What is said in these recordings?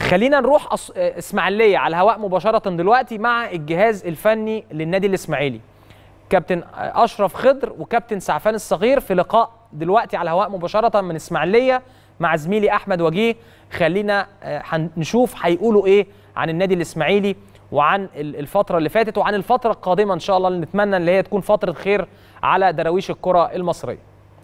خلينا نروح أص... اسماعيليه على الهواء مباشره دلوقتي مع الجهاز الفني للنادي الاسماعيلي كابتن اشرف خضر وكابتن سعفان الصغير في لقاء دلوقتي على الهواء مباشره من اسماعيليه مع زميلي احمد وجيه خلينا نشوف هيقولوا ايه عن النادي الاسماعيلي وعن الفتره اللي فاتت وعن الفتره القادمه ان شاء الله اللي نتمنى ان هي تكون فتره خير على دراويش الكره المصريه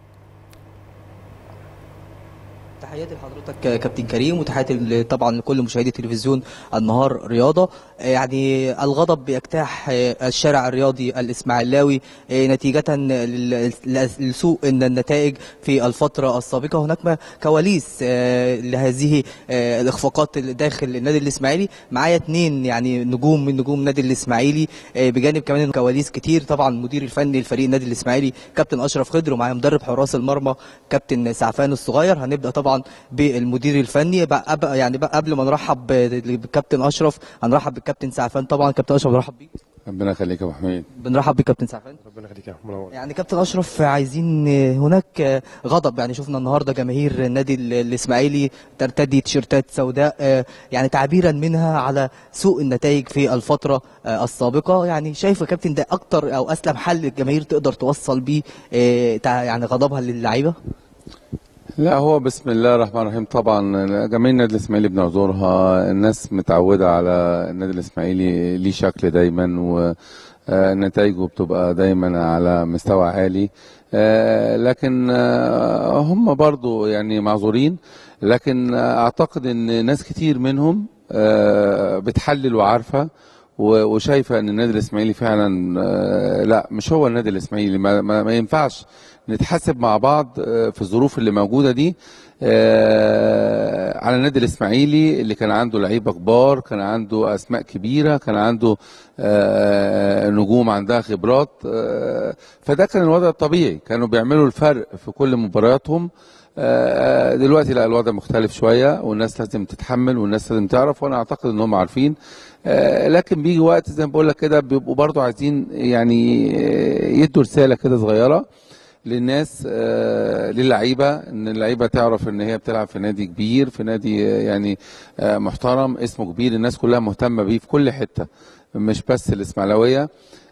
تحياتي لحضرتك كابتن كريم وتحياتي طبعا لكل مشاهدي تلفزيون النهار رياضه يعني الغضب بيجتاح الشارع الرياضي الاسماعيلاوي نتيجه لسوء النتائج في الفتره السابقه هناك كواليس لهذه الاخفاقات داخل النادي الاسماعيلي معايا اثنين يعني نجوم من نجوم النادي الاسماعيلي بجانب كمان كواليس كتير طبعا المدير الفني لفريق النادي الاسماعيلي كابتن اشرف خضر ومعايا مدرب حراس المرمى كابتن سعفان الصغير هنبدا طبعا بالمدير الفني بقى يعني بقى قبل ما نرحب بالكابتن اشرف هنرحب بالكابتن سعفان طبعا كابتن اشرف نرحب بيك ربنا يخليك يا ابو حميد بنرحب بك كابتن سعفان ربنا يخليك يا منور يعني كابتن اشرف عايزين هناك غضب يعني شفنا النهارده جماهير النادي الاسماعيلي ترتدي تيشيرتات سوداء يعني تعبيرا منها على سوء النتائج في الفتره السابقه يعني شايف يا كابتن ده اكتر او اسلم حل الجماهير تقدر توصل بيه يعني غضبها للعيبه لا هو بسم الله الرحمن الرحيم طبعا جماهير النادي الاسماعيلي بنعذرها الناس متعوده على النادي الاسماعيلي ليه شكل دايما ونتائجه بتبقى دايما على مستوى عالي لكن هم برضو يعني معذورين لكن اعتقد ان ناس كتير منهم بتحلل وعارفه وشايفه ان النادي الاسماعيلي فعلا لا مش هو النادي الاسماعيلي ما, ما, ما ينفعش نتحاسب مع بعض في الظروف اللي موجوده دي على النادي الاسماعيلي اللي كان عنده لعيبه كبار كان عنده اسماء كبيره كان عنده نجوم عندها خبرات فده كان الوضع الطبيعي كانوا بيعملوا الفرق في كل مبارياتهم دلوقتي لا الوضع مختلف شويه والناس لازم تتحمل والناس لازم تعرف وانا اعتقد ان هم عارفين لكن بيجي وقت زي ما بقول لك كده بيبقوا برضو عايزين يعني يدوا رساله كده صغيره للناس آه للعيبه ان اللعيبه تعرف ان هي بتلعب في نادي كبير في نادي آه يعني آه محترم اسمه كبير الناس كلها مهتمه بيه في كل حته مش بس الاسماعيلاويه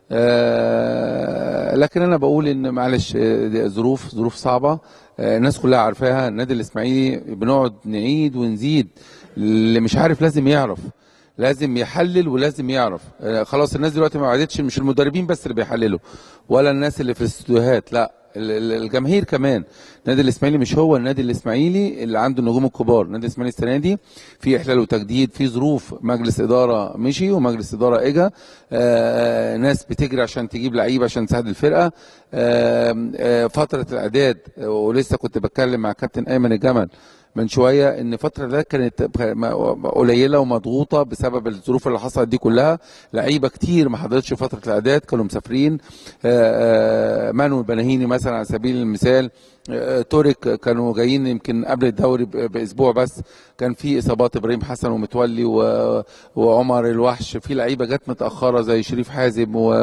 لكن انا بقول ان معلش ظروف ظروف صعبه الناس كلها عارفاها النادي الاسماعيلي بنقعد نعيد ونزيد اللي مش عارف لازم يعرف لازم يحلل ولازم يعرف خلاص الناس دلوقتي ما عادتش مش المدربين بس اللي بيحللوا ولا الناس اللي في الاستوديوهات لا الجماهير كمان النادي الاسماعيلي مش هو النادي الاسماعيلي اللي عنده النجوم الكبار النادي الاسماعيلي السنه دي في احلال وتجديد في ظروف مجلس اداره مشي ومجلس اداره اجى آه ناس بتجري عشان تجيب لعيبه عشان تساعد الفرقه آه آه فتره الاعداد ولسه كنت بتكلم مع كابتن ايمن الجمل من شويه ان فتره ده كانت قليله ومضغوطه بسبب الظروف اللي حصلت دي كلها لعيبه كتير ما حضرتش فتره الاعداد كانوا مسافرين مانو البناهيني مثلا على سبيل المثال تورك كانوا جايين يمكن قبل الدوري باسبوع بس كان في اصابات ابراهيم حسن ومتولي و... وعمر الوحش في لعيبه جت متاخره زي شريف حازم و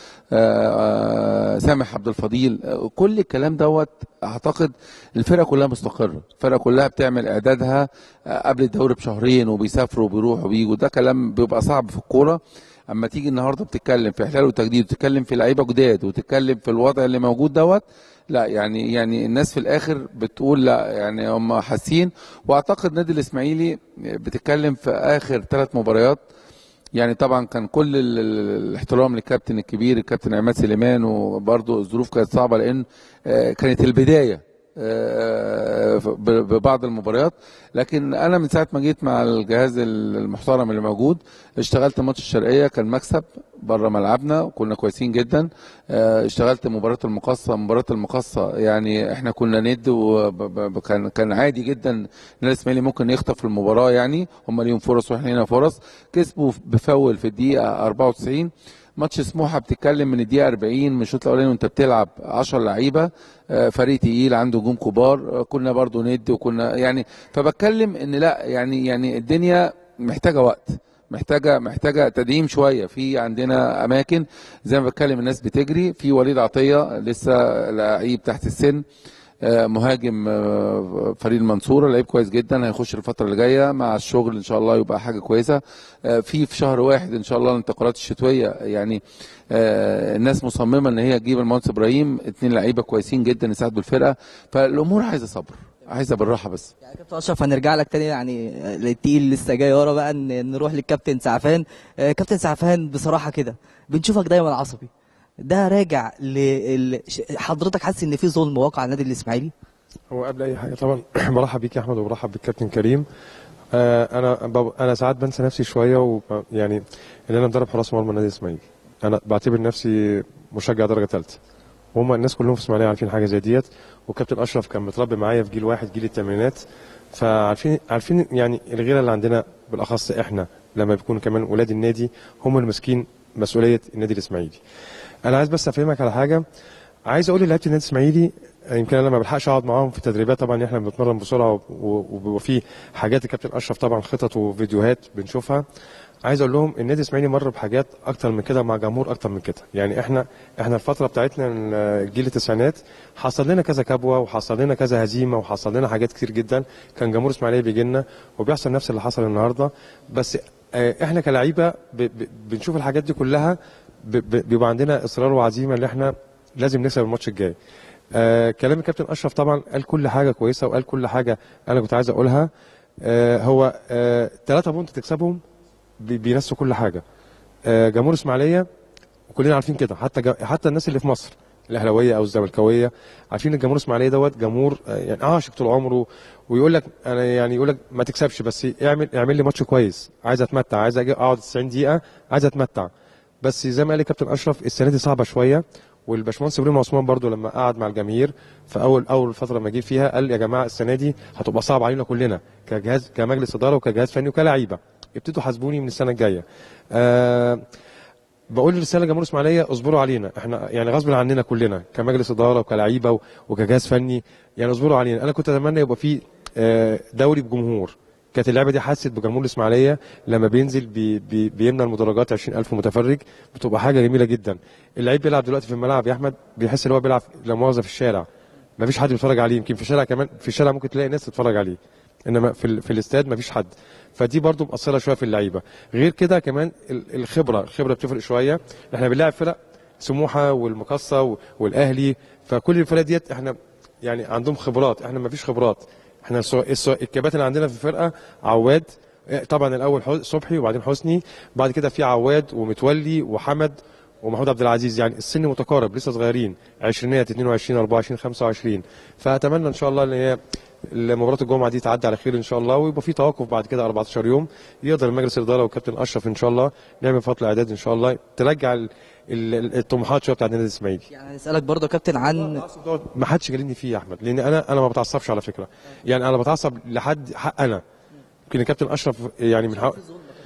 سامح عبد الفضيل كل الكلام دوت اعتقد الفرقه كلها مستقره الفرقه كلها بتعمل اعدادها قبل الدوري بشهرين وبيسافروا وبيروحوا وبيجوا ده كلام بيبقى صعب في الكوره اما تيجي النهارده بتتكلم في احلال وتجديد وتتكلم في لعيبه جداد وتتكلم في الوضع اللي موجود دوت لا يعني يعني الناس في الاخر بتقول لا يعني هم حاسين واعتقد نادي الاسماعيلي بتتكلم في اخر ثلاث مباريات يعني طبعا كان كل الاحترام للكابتن الكبير الكابتن عماد سليمان وبرضه الظروف كانت صعبه لان كانت البدايه ببعض المباريات لكن انا من ساعه ما جيت مع الجهاز المحترم اللي موجود اشتغلت ماتش الشرقيه كان مكسب بره ملعبنا وكنا كويسين جدا اشتغلت مباراه المقصه مباراه المقصه يعني احنا كنا ند وكان كان عادي جدا ان الاسماعيلي ممكن يخطف المباراه يعني هم ليهم فرص واحنا لينا فرص كسبوا بفاول في الدقيقه 94 ماتش سموحه بتتكلم من الدقيقه 40 من الشوط الاولاني وانت بتلعب 10 لعيبه فريق تقيل عنده نجوم كبار كنا برضو ند وكنا يعني فبتكلم ان لا يعني يعني الدنيا محتاجه وقت محتاجه محتاجه تدعيم شويه في عندنا اماكن زي ما بتكلم الناس بتجري في وليد عطيه لسه لعيب تحت السن آه، مهاجم آه، فريق المنصوره لعيب كويس جدا هيخش الفتره اللي جايه مع الشغل ان شاء الله يبقى حاجه كويسه آه، في في شهر واحد ان شاء الله الانتقالات الشتويه يعني آه، الناس مصممه ان هي تجيب المهندس ابراهيم اتنين لعيبه كويسين جدا يساعدوا الفرقه فالامور عايزه صبر عايزه بالراحه بس يعني كابتن اشرف هنرجع لك تاني يعني التقيل لسه جاي ورا بقى ان نروح للكابتن سعفان آه، كابتن سعفان بصراحه كده بنشوفك دايما عصبي ده راجع ل ش- حضرتك حاسس ان في ظلم واقع على النادي الاسماعيلي هو قبل اي حاجه طبعا برحب بيك يا احمد وبرحب بالكابتن كريم آه انا بب... انا ساعات بنسى نفسي شويه ويعني ان انا مدرب حراس مرمى النادي الاسماعيلي انا بعتبر نفسي مشجع درجه ثالثه وهم الناس كلهم في اسماعيليه عارفين حاجه زي ديت وكابتن اشرف كان متربي معايا في جيل واحد جيل الثمانينات فعارفين عارفين يعني الغيره اللي عندنا بالاخص احنا لما بيكون كمان ولاد النادي هم اللي ماسكين مسؤوليه النادي الاسماعيلي انا عايز بس افهمك على حاجه عايز اقول للعيبه النادي الاسماعيلي يمكن انا ما بلحقش اقعد معاهم في التدريبات طبعا احنا بنتمرن بسرعه و- و- وبيبقى في حاجات الكابتن اشرف طبعا خطط وفيديوهات بنشوفها عايز اقول لهم النادي الاسماعيلي مر بحاجات اكتر من كده مع جمهور اكتر من كده يعني احنا احنا الفتره بتاعتنا ال- جيل التسعينات حصل لنا كذا كبوه وحصل لنا كذا هزيمه وحصل لنا حاجات كتير جدا كان جمهور اسماعيليه بيجي لنا وبيحصل نفس اللي حصل النهارده بس آه، احنا كلعيبه ب- ب- بنشوف الحاجات دي كلها ب- ب- بيبقى عندنا اصرار وعزيمه ان احنا لازم نكسب الماتش الجاي آه كلام الكابتن اشرف طبعا قال كل حاجه كويسه وقال كل حاجه انا كنت عايز اقولها آه هو آه ثلاثة بونت تكسبهم بي- بينسوا كل حاجه آه جمهور اسماعيليه وكلنا عارفين كده حتى جا حتى الناس اللي في مصر الاهلاويه او الزملكاويه عارفين ان جمهور اسماعيليه دوت جمهور آه، يعني عاشق طول عمره ويقول لك انا يعني يقول لك ما تكسبش بس اعمل اعمل لي ماتش كويس عايز اتمتع عايز اجي اقعد 90 دقيقه عايز اتمتع بس زي ما قال الكابتن اشرف السنه دي صعبه شويه والباشمهندس ابراهيم عثمان برضو لما قعد مع الجماهير في اول اول فتره لما جه فيها قال يا جماعه السنه دي هتبقى صعبه علينا كلنا كجهاز كمجلس اداره وكجهاز فني وكلاعيبه ابتدوا حاسبوني من السنه الجايه آه بقول رساله لجمهور اسماعيليه اصبروا علينا احنا يعني غصب عننا كلنا كمجلس اداره وكلعيبه و- وكجهاز فني يعني اصبروا علينا انا كنت اتمنى يبقى في آه، دوري بجمهور كانت اللعبه دي حست بجمهور الاسماعيليه لما بينزل بي بي بيمنى المدرجات 20000 متفرج بتبقى حاجه جميله جدا اللعيب بيلعب دلوقتي في الملعب يا احمد بيحس ان هو بيلعب لا مؤاخذه في الشارع ما فيش حد بيتفرج عليه يمكن في الشارع كمان في الشارع ممكن تلاقي ناس تتفرج عليه انما في ال- في الاستاد ما فيش حد فدي برضو مأثره شويه في اللعيبه غير كده كمان ال- الخبره الخبره بتفرق شويه احنا بنلاعب فرق سموحه والمقصه و- والاهلي فكل الفرق ديت احنا يعني عندهم خبرات احنا ما فيش خبرات احنا السو- السو- الكباتن اللي عندنا في الفرقه عواد اه، طبعا الاول حس- صبحي وبعدين حسني بعد كده في عواد ومتولي وحمد ومحمود عبد العزيز يعني السن متقارب لسه صغيرين عشرينات 22 24 25 فاتمنى ان شاء الله ان هي مباراه الجمعه دي تعدي على خير ان شاء الله ويبقى في توقف بعد كده 14 يوم يقدر مجلس الاداره والكابتن اشرف ان شاء الله نعمل فتره اعداد ان شاء الله ترجع ال- ال- الطموحات شويه بتاعت النادي الاسماعيلي يعني هنسالك برضه يا كابتن عن التعصب دوت ما حدش جالدني فيه يا احمد لان انا انا ما بتعصبش على فكره يعني انا بتعصب لحد حق انا يمكن الكابتن اشرف يعني من حق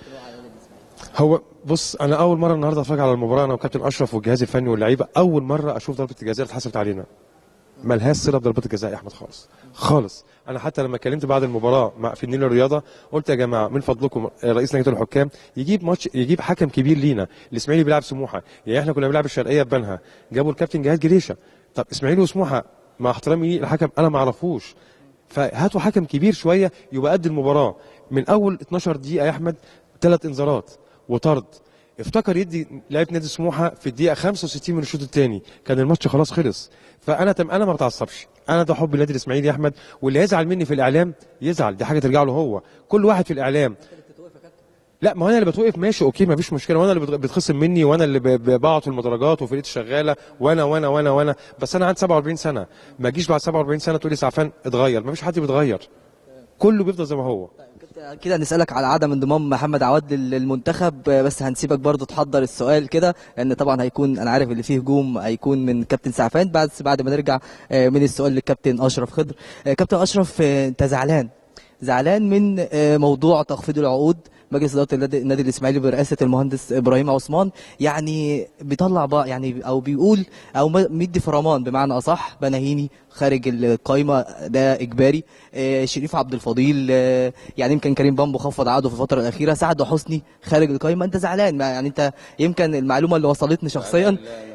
هو بص انا اول مره النهارده اتفرج على المباراه انا وكابتن اشرف والجهاز الفني واللعيبه اول مره اشوف ضربه الجزاء اللي اتحسبت علينا ملهاش صله بضربات الجزاء يا احمد خالص خالص انا حتى لما اتكلمت بعد المباراه مع في النيل الرياضه قلت يا جماعه من فضلكم رئيس لجنه الحكام يجيب ماتش يجيب حكم كبير لينا الاسماعيلي بيلعب سموحه يعني احنا كنا بنلعب الشرقيه ببنها جابوا الكابتن جهاد جريشه طب اسماعيلي وسموحه مع احترامي ليه الحكم انا ما اعرفوش فهاتوا حكم كبير شويه يبقى قد المباراه من اول 12 دقيقه يا احمد ثلاث انذارات وطرد افتكر يدي لعيبه نادي سموحه في الدقيقه 65 من الشوط الثاني كان الماتش خلاص خلص فانا تم انا ما بتعصبش انا ده حب النادي الاسماعيلي يا احمد واللي يزعل مني في الاعلام يزعل دي حاجه ترجع له هو كل واحد في الاعلام لا ما هو انا اللي بتوقف ماشي اوكي ما فيش مشكله وانا اللي بت- بتخصم مني وانا اللي ب- ب- بقعد في المدرجات وفرقتي شغاله وانا وانا وانا وانا بس انا عندي 47 سنه ما تجيش بعد 47 سنه تقول لي سعفان اتغير ما فيش حد بيتغير كله بيفضل زي ما هو كده هنسالك على عدم انضمام محمد عواد لل- للمنتخب آه، بس هنسيبك برضه تحضر السؤال كده لان طبعا هيكون انا عارف اللي فيه هجوم هيكون من كابتن سعفان بعد بعد ما نرجع آه، من السؤال للكابتن اشرف خضر آه، كابتن اشرف آه، انت زعلان زعلان من آه، موضوع تخفيض العقود مجلس اداره النادي النادي الاسماعيلي برئاسه المهندس ابراهيم عثمان يعني بيطلع بقى يعني او بيقول او م- مدي فرمان بمعنى اصح بناهيني خارج القايمه ده اجباري آه، شريف عبد الفضيل آه، يعني يمكن كريم بامبو خفض عقده في الفتره الاخيره سعد حسني خارج القايمه انت زعلان ما يعني انت يمكن المعلومه اللي وصلتني شخصيا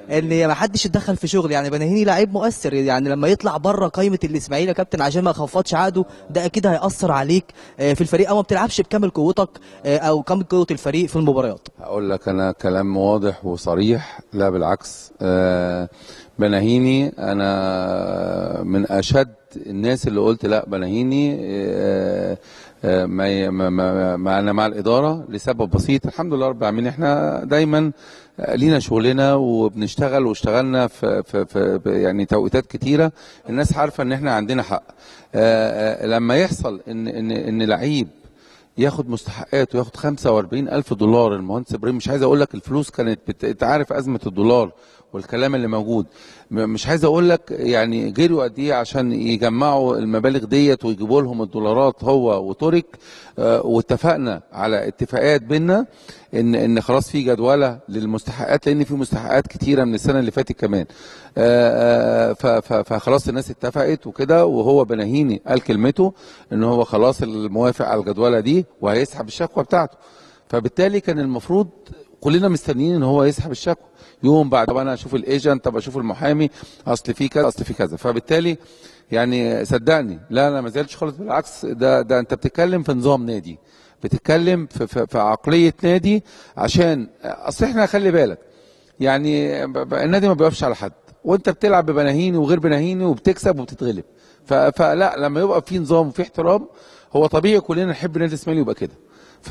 ان ما حدش يتدخل في شغل يعني بناهيني لعيب مؤثر يعني لما يطلع بره قائمه الاسماعيلي يا كابتن عشان ما يخفضش عقده ده اكيد هياثر عليك آه، في الفريق او ما بتلعبش بكامل قوتك آه، او كامل قوه الفريق في المباريات هقول لك انا كلام واضح وصريح لا بالعكس آه بناهيني انا من اشد الناس اللي قلت لا بناهيني آه آه ما ما ما ما انا مع الاداره لسبب بسيط الحمد لله رب العالمين احنا دايما آه، لينا شغلنا وبنشتغل واشتغلنا في, في, في يعني توقيتات كتيره الناس عارفه ان احنا عندنا حق آه آه لما يحصل ان ان ان لعيب ياخد مستحقات وياخد 45 ألف دولار المهندس إبراهيم مش عايز أقول لك الفلوس كانت بت... أنت عارف أزمة الدولار والكلام اللي موجود م- مش عايز أقول لك يعني جريوا قد إيه عشان يجمعوا المبالغ ديت ويجيبوا لهم الدولارات هو وترك آه، واتفقنا على اتفاقات بينا ان ان خلاص في جدوله للمستحقات لان في مستحقات كتيره من السنه اللي فاتت كمان آه، آه، ف- ف- فخلاص الناس اتفقت وكده وهو بناهيني قال كلمته ان هو خلاص الموافق على الجدوله دي وهيسحب الشكوى بتاعته فبالتالي كان المفروض كلنا مستنيين ان هو يسحب الشكوى يوم بعد طب انا اشوف الايجنت طب اشوف المحامي اصل في كذا اصل في كذا فبالتالي يعني صدقني لا انا ما زالتش خالص بالعكس ده ده انت بتتكلم في نظام نادي بتتكلم في, في, في عقليه نادي عشان اصل احنا خلي بالك يعني ب- ب- النادي ما بيقفش على حد وانت بتلعب ببناهيني وغير بناهيني وبتكسب وبتتغلب ف- فلا لما يبقى في نظام وفي احترام هو طبيعي كلنا نحب النادي الاسماعيلي يبقى كده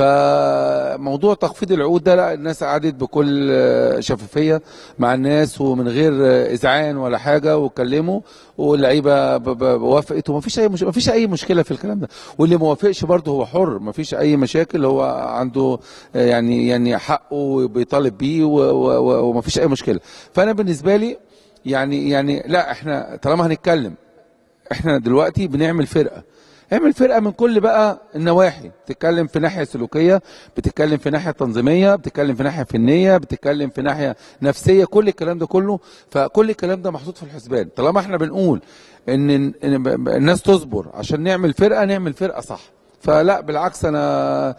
فموضوع تخفيض العقود ده لا الناس قعدت بكل آه، شفافيه مع الناس ومن غير آه، اذعان ولا حاجه واتكلموا واللعيبه ب- ب- وافقت وما فيش اي مش... ما فيش اي مشكله في الكلام ده واللي ما وافقش برضه هو حر ما فيش اي مشاكل هو عنده آه، يعني يعني حقه بيطالب بيه و- و- و- وما فيش اي مشكله فانا بالنسبه لي يعني يعني لا احنا طالما هنتكلم احنا دلوقتي بنعمل فرقه اعمل فرقه من كل بقى النواحي بتتكلم في ناحيه سلوكيه بتتكلم في ناحيه تنظيميه بتتكلم في ناحيه فنيه بتتكلم في ناحيه نفسيه كل الكلام ده كله فكل الكلام ده محطوط في الحسبان طالما احنا بنقول ان إن ب- ب- الناس تصبر عشان نعمل فرقه نعمل فرقه صح فلا بالعكس انا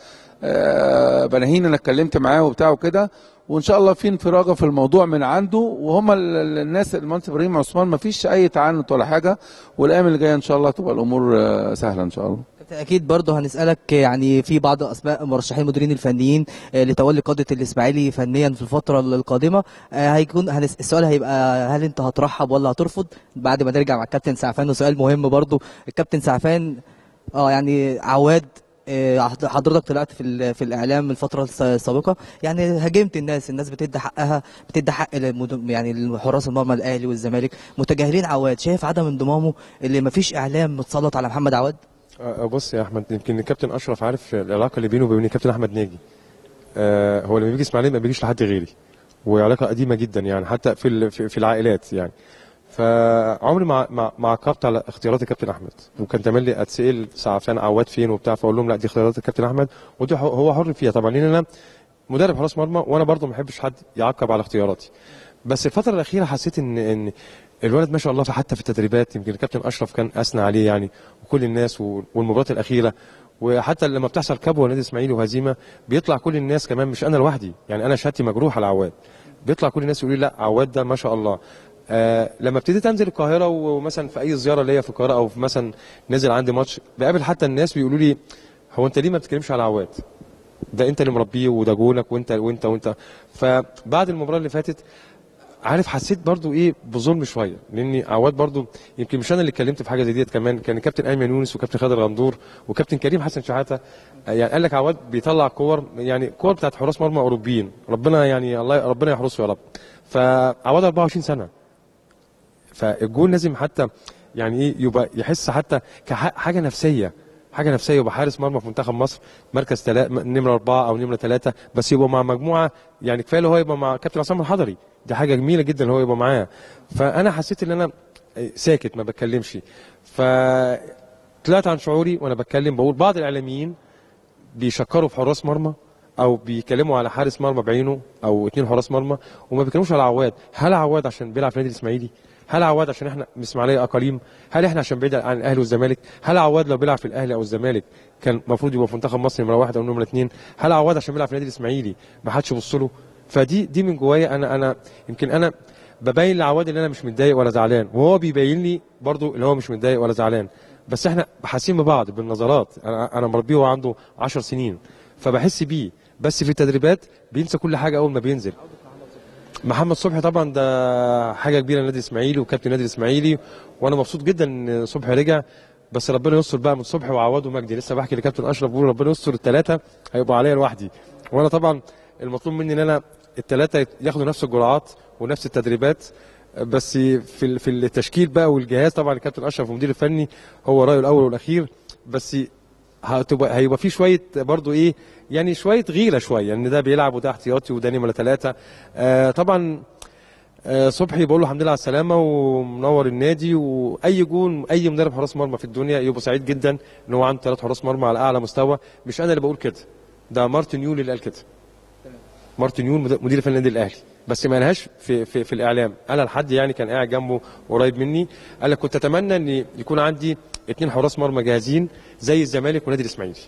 آه، بناهين انا اتكلمت معاه وبتاع وكده وان شاء الله في انفراجه في الموضوع من عنده وهم ال- ال- الناس المهندس ابراهيم عثمان ما فيش اي تعنت ولا حاجه والايام اللي جايه ان شاء الله تبقى الامور آه، سهله ان شاء الله اكيد برضه هنسالك يعني في بعض اسماء مرشحين المديرين الفنيين آه، لتولي قاده الاسماعيلي فنيا في الفتره القادمه آه، هيكون هنس... السؤال هيبقى هل انت هترحب ولا هترفض بعد ما نرجع مع الكابتن سعفان وسؤال مهم برضه الكابتن سعفان اه يعني عواد آه، حضرتك طلعت في ال- في الاعلام الفتره الس- السابقه يعني هاجمت الناس الناس بتدي حقها بتدي حق للمد- يعني لحراس المرمى الاهلي والزمالك متجاهلين عواد شايف عدم انضمامه اللي مفيش اعلام متسلط على محمد عواد أه، بص يا احمد يمكن الكابتن اشرف عارف العلاقه اللي بينه وبين الكابتن احمد ناجي أه هو لما بيجي اسماعيليه ما بيجيش لحد غيري وعلاقه قديمه جدا يعني حتى في ال- في في العائلات يعني فعمري ما ما ما عقبت على اختيارات الكابتن احمد وكان تملي اتسال سعفان عواد فين وبتاع فاقول لهم لا دي اختيارات الكابتن احمد ودي هو- هو حر فيها طبعا لان انا مدرب حراس مرمى وانا برضو ما بحبش حد يعقب على اختياراتي بس الفتره الاخيره حسيت ان ان الولد ما شاء الله حتى في التدريبات يمكن الكابتن اشرف كان اثنى عليه يعني وكل الناس و- والمباريات الاخيره وحتى لما بتحصل كبوه نادي اسماعيلي وهزيمه بيطلع كل الناس كمان مش انا لوحدي يعني انا شهادتي مجروح على عواد بيطلع كل الناس يقولوا لي لا عواد ده ما شاء الله آه لما ابتديت انزل القاهره ومثلا في اي زياره ليا في القاهره او في مثلا نزل عندي ماتش بقابل حتى الناس بيقولوا لي هو انت ليه ما بتتكلمش على عواد ده انت اللي مربيه وده جونك وانت وانت وانت فبعد المباراه اللي فاتت عارف حسيت برضو ايه بظلم شويه لاني عواد برضو يمكن مش انا اللي اتكلمت في حاجه زي ديت كمان كان كابتن ايمن يونس وكابتن خالد غندور وكابتن كريم حسن شحاته آه، يعني قال لك عواد بيطلع كور يعني كور بتاعت حراس مرمى اوروبيين ربنا يعني الله ربنا يحرسه يا رب فعواد 24 سنه فالجول لازم حتى يعني ايه يبقى يحس حتى كحاجه نفسيه حاجه نفسيه يبقى حارس مرمى في منتخب مصر مركز تلا... نمره اربعه او نمره ثلاثه بس يبقى مع مجموعه يعني كفايه اللي هو يبقى مع كابتن عصام الحضري دي حاجه جميله جدا اللي هو يبقى معاه فانا حسيت ان انا ساكت ما بتكلمش فطلعت عن شعوري وانا بتكلم بقول بعض الاعلاميين بيشكروا في حراس مرمى او بيتكلموا على حارس مرمى بعينه او اتنين حراس مرمى وما بيتكلموش على عواد هل عواد عشان بيلعب في نادي الاسماعيلي هل عواد عشان احنا من اسماعيليه اقاليم هل احنا عشان بعيد عن الاهلي والزمالك هل عواد لو بيلعب في الاهلي او الزمالك كان المفروض يبقى في منتخب مصر نمره واحد او نمره اثنين هل عواد عشان بيلعب في نادي الاسماعيلي ما حدش يبص له فدي دي من جوايا انا انا يمكن انا ببين لعواد ان انا مش متضايق ولا زعلان وهو بيبين لي برضو اللي هو مش متضايق ولا زعلان بس احنا حاسين ببعض بالنظرات انا انا مربيه وهو عنده 10 سنين فبحس بيه بس في التدريبات بينسى كل حاجه اول ما بينزل محمد صبحي طبعا ده حاجه كبيره للنادي الاسماعيلي وكابتن النادي الاسماعيلي وانا مبسوط جدا ان صبحي رجع بس ربنا يستر بقى من صبحي وعواد ومجدي لسه بحكي لكابتن اشرف بقول ربنا يستر الثلاثه هيبقوا عليا لوحدي وانا طبعا المطلوب مني ان انا الثلاثه ياخدوا نفس الجرعات ونفس التدريبات بس في ال- في التشكيل بقى والجهاز طبعا الكابتن اشرف المدير الفني هو رايه الاول والاخير بس هتبقى هيبقى في شويه برضو ايه يعني شويه غيره شويه ان ده بيلعب وده احتياطي وده نمره ثلاثه آه طبعا آه صبحي بقول له الحمد لله على السلامه ومنور النادي واي جون اي مدرب حراس مرمى في الدنيا يبقى سعيد جدا ان هو عنده ثلاث حراس مرمى على اعلى مستوى مش انا اللي بقول كده ده مارتن يول اللي قال كده مارتن يول مد- مدير فني النادي الاهلي بس ما قالهاش في, في في الاعلام قالها لحد يعني كان قاعد جنبه قريب مني قال لك كنت اتمنى ان يكون عندي اثنين حراس مرمى جاهزين زي الزمالك والنادي الاسماعيلي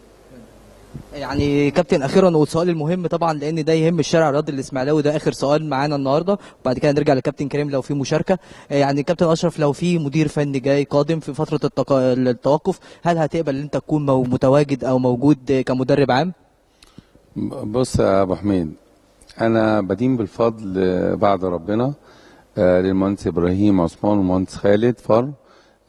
يعني كابتن اخيرا والسؤال المهم طبعا لان ده يهم الشارع الرياضي الاسماعيلاوي ده اخر سؤال معانا النهارده وبعد كده نرجع لكابتن كريم لو في مشاركه يعني كابتن اشرف لو في مدير فني جاي قادم في فتره التق... التوقف هل هتقبل ان انت تكون مو- متواجد او موجود كمدرب عام؟ بص يا ابو حميد انا بدين بالفضل بعد ربنا آه، للمهندس ابراهيم عثمان والمهندس خالد فر آه،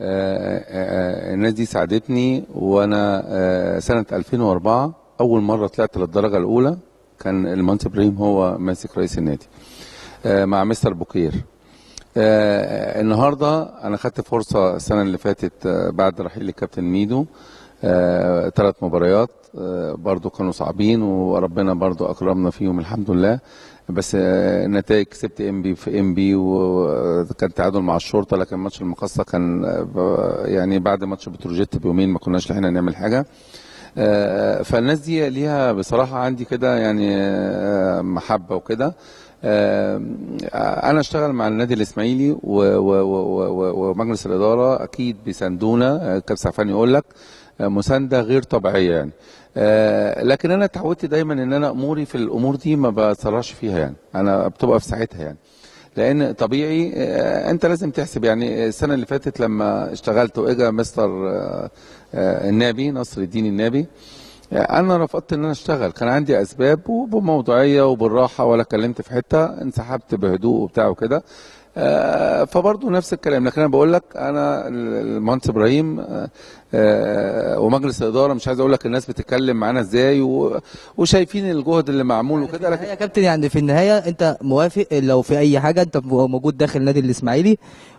آه، الناس دي ساعدتني وانا آه، سنه 2004 اول مره طلعت للدرجه الاولى كان المهندس ابراهيم هو ماسك رئيس النادي آه، مع مستر بوكير آه، النهارده انا خدت فرصه السنه اللي فاتت آه، بعد رحيل الكابتن ميدو ثلاث مباريات آه، برضو كانوا صعبين وربنا برضو اكرمنا فيهم الحمد لله بس آه، النتائج كسبت ام بي في ام بي وكان تعادل مع الشرطه لكن ماتش المقصه كان آه، ب- يعني بعد ماتش بتروجيت بيومين ما كناش لحقنا نعمل حاجه آه، فالناس دي ليها بصراحه عندي كده يعني آه، محبه وكده آه، انا اشتغل مع النادي الاسماعيلي و- و- و- و- ومجلس الاداره اكيد بيساندونا آه، كابتن سعفان يقول لك آه، مسانده غير طبيعيه يعني آه، لكن انا اتعودت دايما ان انا اموري في الامور دي ما بسرعش فيها يعني انا بتبقى في ساعتها يعني لان طبيعي آه، انت لازم تحسب يعني السنه اللي فاتت لما اشتغلت واجا مستر آه، آه، النابي نصر الدين النابي انا رفضت ان انا اشتغل كان عندي اسباب وبموضوعيه وبالراحه ولا اتكلمت في حته انسحبت بهدوء وبتاع وكده آه، فبرضه نفس الكلام لكن انا بقول لك انا المهندس ابراهيم آه، آه، ومجلس الاداره مش عايز اقول لك الناس بتتكلم معانا ازاي و- وشايفين الجهد اللي معمول وكده لكن يا كابتن يعني في النهايه انت موافق لو في اي حاجه انت موجود داخل النادي الاسماعيلي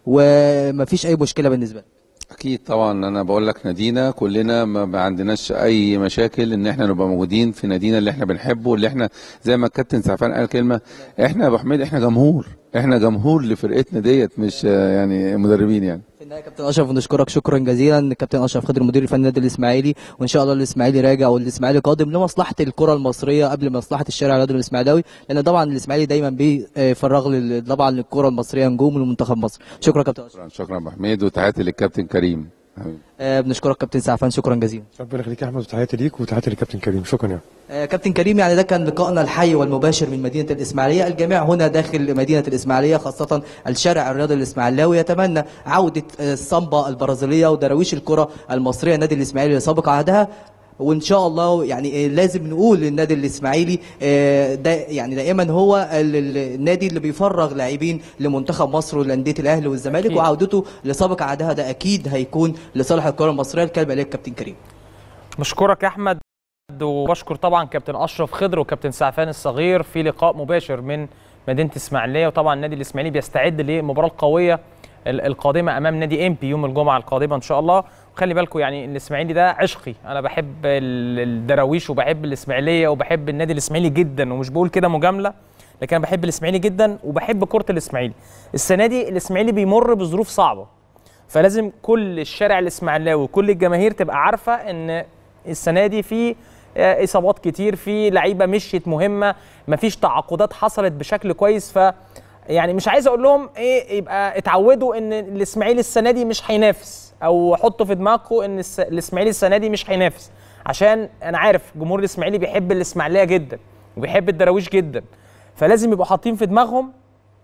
ومفيش اي مشكله بالنسبه لك اكيد طبعا انا بقول لك نادينا كلنا ما ما عندناش اي مشاكل ان احنا نبقى موجودين في نادينا اللي احنا بنحبه اللي احنا زي ما الكابتن سعفان قال كلمه احنا يا ابو حميد احنا جمهور احنا جمهور لفرقتنا ديت مش آه، يعني مدربين يعني في النهايه كابتن اشرف بنشكرك شكرا جزيلا كابتن اشرف خضر مدير الفني للنادي الاسماعيلي وان شاء الله الاسماعيلي راجع والاسماعيلي قادم لمصلحه الكره المصريه قبل مصلحه الشارع الرياضي الاسماعيلاوي لان طبعا الاسماعيلي دايما بيفرغ لل- طبعا للكره المصريه نجوم لمنتخب مصر شكرا كابتن اشرف شكرا شكرا يا ابو حميد وتحياتي للكابتن كريم حبيبي. آه، بنشكرك كابتن سعفان شكرا جزيلا ربنا يخليك يا احمد وتحياتي ليك وتحياتي للكابتن كريم شكرا يا آه، كابتن كريم يعني ده كان لقائنا الحي والمباشر من مدينة الإسماعيلية الجميع هنا داخل مدينة الإسماعيلية خاصة الشارع الرياضي الإسماعيلاوي يتمنى عودة آه، الصمبا البرازيلية ودراويش الكرة المصرية النادي الإسماعيلي لسابق عهدها وان شاء الله يعني آه، لازم نقول للنادي الاسماعيلي آه، ده يعني دائما هو ال- ال- النادي اللي بيفرغ لاعبين لمنتخب مصر ولانديه الاهلي والزمالك أكيد. وعودته لسابق عهدها ده اكيد هيكون لصالح الكره المصريه الكلمه ليك كابتن كريم بشكرك يا احمد وبشكر طبعا كابتن اشرف خضر وكابتن سعفان الصغير في لقاء مباشر من مدينه اسماعيليه وطبعا النادي الاسماعيلي بيستعد للمباراه القويه ال- القادمه امام نادي امبي يوم الجمعه القادمه ان شاء الله وخلي بالكم يعني الاسماعيلي ده عشقي انا بحب ال- الدراويش وبحب الاسماعيليه وبحب النادي الاسماعيلي جدا ومش بقول كده مجامله لكن انا بحب الاسماعيلي جدا وبحب كره الاسماعيلي السنه دي الاسماعيلي بيمر بظروف صعبه فلازم كل الشارع الاسماعيلاوي وكل الجماهير تبقى عارفه ان السنه دي في آه، اصابات كتير في لعيبه مشيت مهمه مفيش تعاقدات حصلت بشكل كويس ف يعني مش عايز اقول لهم ايه يبقى اتعودوا ان الاسماعيلي السنه دي مش هينافس او حطوا في دماغكم ان الس- الاسماعيلي السنه دي مش هينافس عشان انا عارف جمهور الاسماعيلي بيحب الاسماعيليه جدا وبيحب الدراويش جدا فلازم يبقوا حاطين في دماغهم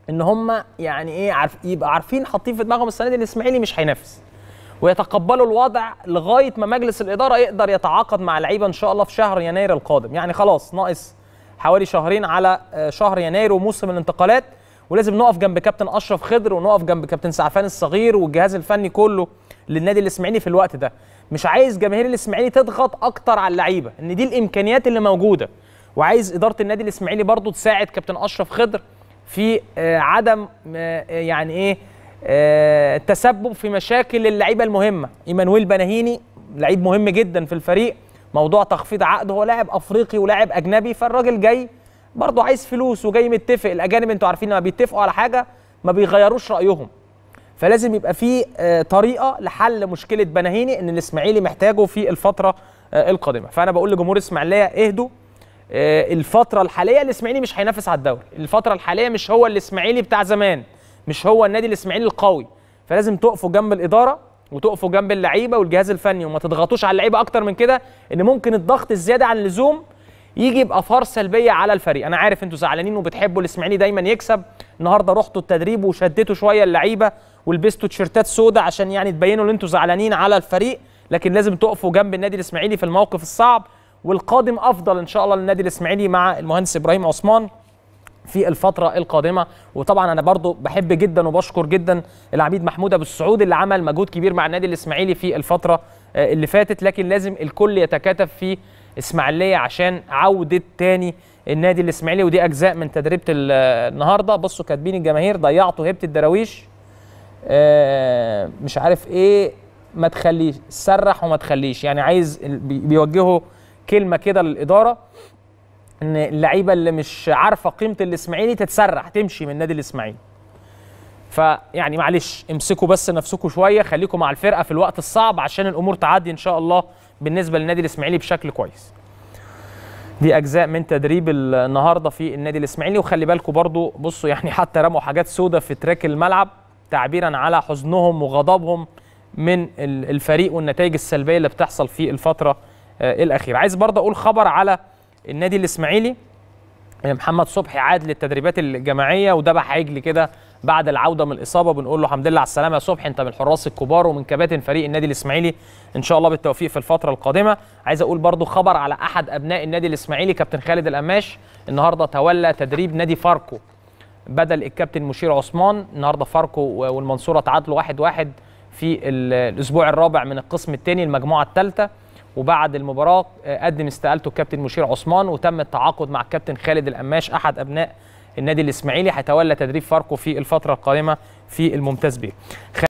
ان هم يعني ايه عارف يبقى عارفين حاطين في دماغهم السنه دي الاسماعيلي مش هينافس ويتقبلوا الوضع لغايه ما مجلس الاداره يقدر يتعاقد مع اللعيبه ان شاء الله في شهر يناير القادم يعني خلاص ناقص حوالي شهرين على آه، شهر يناير وموسم الانتقالات ولازم نقف جنب كابتن اشرف خضر ونقف جنب كابتن سعفان الصغير والجهاز الفني كله للنادي الاسماعيلي في الوقت ده مش عايز جماهير الاسماعيلي تضغط اكتر على اللعيبه ان دي الامكانيات اللي موجوده وعايز اداره النادي الاسماعيلي برضو تساعد كابتن اشرف خضر في آه، عدم آه، يعني ايه آه، التسبب في مشاكل اللعيبه المهمه ايمانويل بناهيني لعيب مهم جدا في الفريق موضوع تخفيض عقده هو لاعب افريقي ولاعب اجنبي فالراجل جاي برضه عايز فلوس وجاي متفق الاجانب انتوا عارفين لما بيتفقوا على حاجه ما بيغيروش رايهم فلازم يبقى في آه، طريقه لحل مشكله بناهيني ان الاسماعيلي محتاجه في الفتره آه، القادمه فانا بقول لجمهور الاسماعيليه اهدوا آه، الفتره الحاليه الاسماعيلي مش هينافس على الدوري الفتره الحاليه مش هو الاسماعيلي بتاع زمان مش هو النادي الاسماعيلي القوي فلازم تقفوا جنب الاداره وتقفوا جنب اللعيبه والجهاز الفني وما تضغطوش على اللعيبه اكتر من كده ان ممكن الضغط الزياده عن اللزوم يجي باثار سلبيه على الفريق انا عارف انتوا زعلانين وبتحبوا الاسماعيلي دايما يكسب النهارده رحتوا التدريب وشدتوا شويه اللعيبه ولبستوا تيشيرتات سودا عشان يعني تبينوا ان انتوا زعلانين على الفريق لكن لازم تقفوا جنب النادي الاسماعيلي في الموقف الصعب والقادم افضل ان شاء الله للنادي الاسماعيلي مع المهندس ابراهيم عثمان في الفترة القادمة وطبعا أنا برضو بحب جدا وبشكر جدا العميد محمود أبو السعود اللي عمل مجهود كبير مع النادي الإسماعيلي في الفترة آه، اللي فاتت لكن لازم الكل يتكاتف في إسماعيلية عشان عودة تاني النادي الإسماعيلي ودي أجزاء من تدريبة ال- النهاردة بصوا كاتبين الجماهير ضيعتوا هيبة الدراويش آه، مش عارف إيه ما تخليش سرح وما تخليش يعني عايز ال- بي- بيوجهوا كلمة كده للإدارة ان اللعيبه اللي مش عارفه قيمه الاسماعيلي تتسرح تمشي من النادي الاسماعيلي فيعني معلش امسكوا بس نفسكم شويه خليكم مع الفرقه في الوقت الصعب عشان الامور تعدي ان شاء الله بالنسبه للنادي الاسماعيلي بشكل كويس دي اجزاء من تدريب النهارده في النادي الاسماعيلي وخلي بالكم برضو بصوا يعني حتى رموا حاجات سودة في تراك الملعب تعبيرا على حزنهم وغضبهم من ال- الفريق والنتائج السلبيه اللي بتحصل في الفتره آه، الاخيره عايز برضه اقول خبر على النادي الاسماعيلي محمد صبحي عاد للتدريبات الجماعيه وذبح عجل كده بعد العوده من الاصابه بنقول له الحمد لله على السلامه يا صبحي انت من الحراس الكبار ومن كباتن فريق النادي الاسماعيلي ان شاء الله بالتوفيق في الفتره القادمه عايز اقول برضو خبر على احد ابناء النادي الاسماعيلي كابتن خالد القماش النهارده تولى تدريب نادي فاركو بدل الكابتن مشير عثمان النهارده فاركو والمنصوره تعادلوا واحد واحد في ال- الاسبوع الرابع من القسم الثاني المجموعه الثالثه وبعد المباراه آه، قدم استقالته الكابتن مشير عثمان وتم التعاقد مع الكابتن خالد القماش احد ابناء النادي الاسماعيلي هيتولى تدريب فاركو في الفتره القادمه في الممتاز بيه